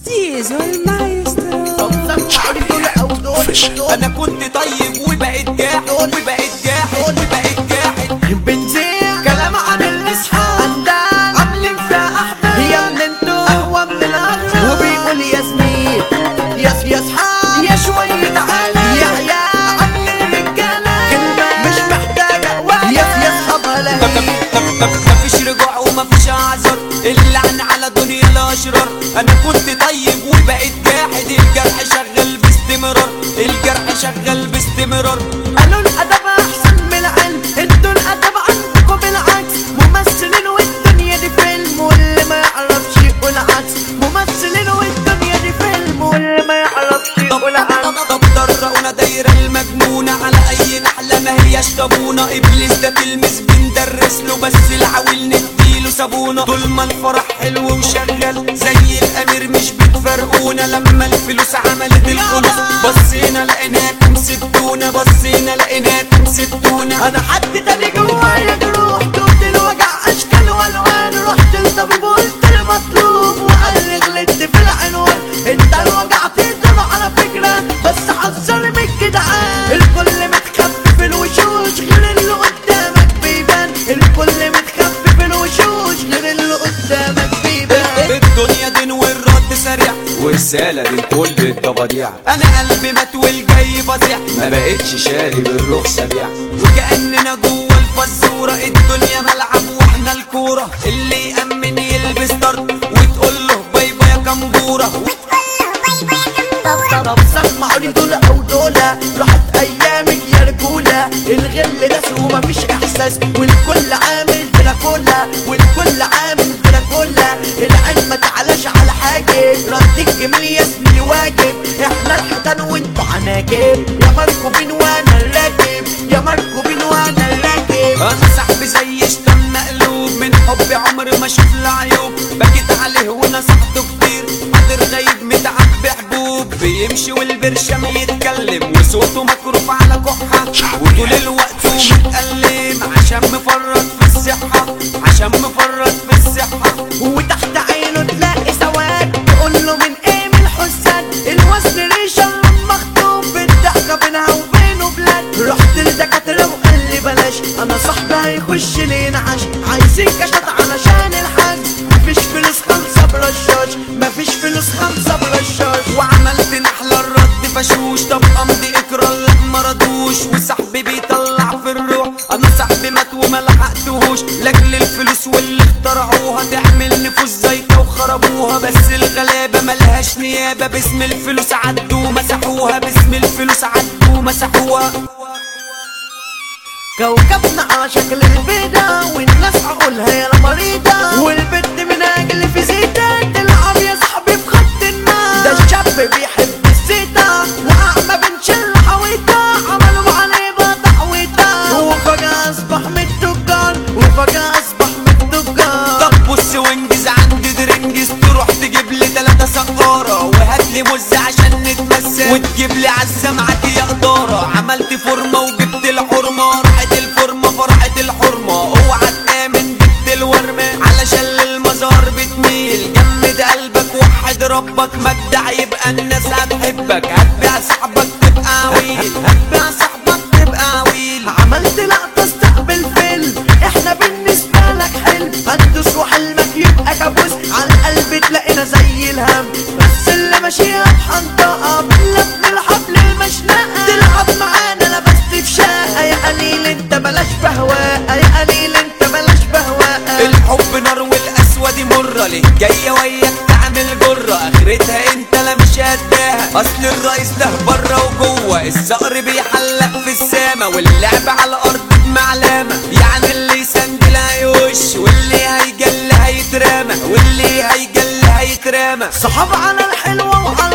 زيزو المايسترو انا كنت طيب وبقيت جاحد وبقيت جاحد وبقيت جاحد بنزيع كلام عن الاصحاب عندنا عاملين فيها احباب هي من انتو قهوه من الاخر وبيقول يا زميل يا يا اصحاب يا شويه عالم يا عيال عاملين رجاله كلمه مش محتاجه ولا يا يا اصحاب مفيش رجوع ومفيش اعذار اللعن على دنيا الاشرار انا كنت طيب وبقيت جاحد الجرح شغال باستمرار الجرح شغال باستمرار قالوا الادب احسن من العلم انتوا الادب عندكم بالعكس ممثلين والدنيا دي فيلم واللي ما يعرفش يقول عكس ممثلين والدنيا دي فيلم واللي ما يعرفش طب يقول عكس طب درقونا دايرة المجنونة على أي نحلة ما هياش طابونة إبليس ده تلمس بندرس له بس العويل نديله صابونة طول ما الفرح حلو وشغال زي الأمير مش بتفرقونا لما الفلوس عملت الفلوس بصينا لقيناكم سبتونا بصينا لقيناكم سبتونا انا حد تاني جوايا جروح دوت الوجع اشكال والوان رحت للطبيب وقلت المطلوب وقال لي غلطت في العنوان انت الوجع تقدر على فكره بس حذر من الجدعان الكل متخفف الوشوش غير اللي قدامك بيبان الكل متخفف الوشوش غير اللي قدامك بيبان الدنيا دين والرد سريع ورسالة للكل الضباديع أنا قلبي مات والجاي فظيع ما بقتش شاري بالرخصة بيع وكأننا جوه الفزورة الدنيا ملعب واحنا الكورة اللي يأمن يلبس طرد وتقول له باي باي يا كمبورة طب طب سمعوني دول او دولة راحت ايامك يا رجولة الغل ناس ومفيش احساس والكل عامل دراكولا والكل عامل دراكولا العين ما تعلاش على حاجة رد الجميل يا اسمي واجب احنا الحيتان وانتوا عناجب يا مركوبين وانا الراكب يا مركوبين وانا الراكب أنا صاحبي زي شتم مقلوب من حبي عمري ما شوف له عيوب بكيت عليه ونصحته كتير قادر غايب متعب بحبوب بيمشي والبرشام يتكلم وصوته مكروف على كحة وطول الوقت ومتألم عشان مفرط في الصحة عشان مفرط في الصحة وتحت عينه تلاقي سواد تقول له من ايه من الحساد الوزن ريشه مخطوب بالضحكه بينها وبينه بلاد رحت لدكاتره وقال لي بلاش انا صاحبي هيخش لي نعش عايزين كشط علشان الحاج مفيش فلوس خمسه برشاش مفيش فلوس خمسه برشاش وعملت نحلة الرد فشوش طب امضي اكرا لا مرضوش وصاحبي بيطلع في الروح انا صاحبي مات وما لحقتهوش لاجل الفلوس واللي اخترعوها تعمل نفوس زيطة وخربوها بس الغلابة ملهاش نيابة باسم الفلوس عدوا مسحوها باسم الفلوس عدوا مسحوها كوكبنا على شكل البيضة والناس عقولها يا مريضة والبنت من اجل في زيتة تلعب يا صاحبي في خط النار ده الشاب بيحب الزيتة واعمى بنشل حويتة عملوا عليه بتحويتة وفجأة اصبح من التجار وفجأة اصبح من التجار طب بص وانجز عندي درنجز تروح تجيب لي تلاتة سقارة وهات لي مز عشان نتمسك وتجيب لي عزة معاك يا قدارة عملت فورمة وجبت الحرمة راحت الفورمة فرحت الحرمة اوعى تآمن جبت الورمة علشان للمزار بتميل جمد قلبك وحد ربك مجدع يبقى الناس هتحبك هتبيع صاحبك تبقى عويل هتبيع صاحبك تبقى عويل عملت لقطة استقبل فيلم احنا بالنسبة لك حلم هتدوس وحلمك يبقى كابوس على القلب تلاقينا زي الهم بس اللي ماشيها بحنطقة بنلف الحبل المشنقة تلعب معانا لبست في شقة يا قليل انت بلاش بهواء يا قليل انت بلاش بهواء الحب نار والاسود مرة ليه جاية وياك تعمل جرة اخرتها انت لا مش قدها اصل الرئيس ده بره وجوه الصقر بيحلق في السما واللعب على الارض بمعلمة يعني اللي يسندل هيوش واللي هيجل هيترمى واللي هيجل هيترمى صحاب على الحلوة وعلى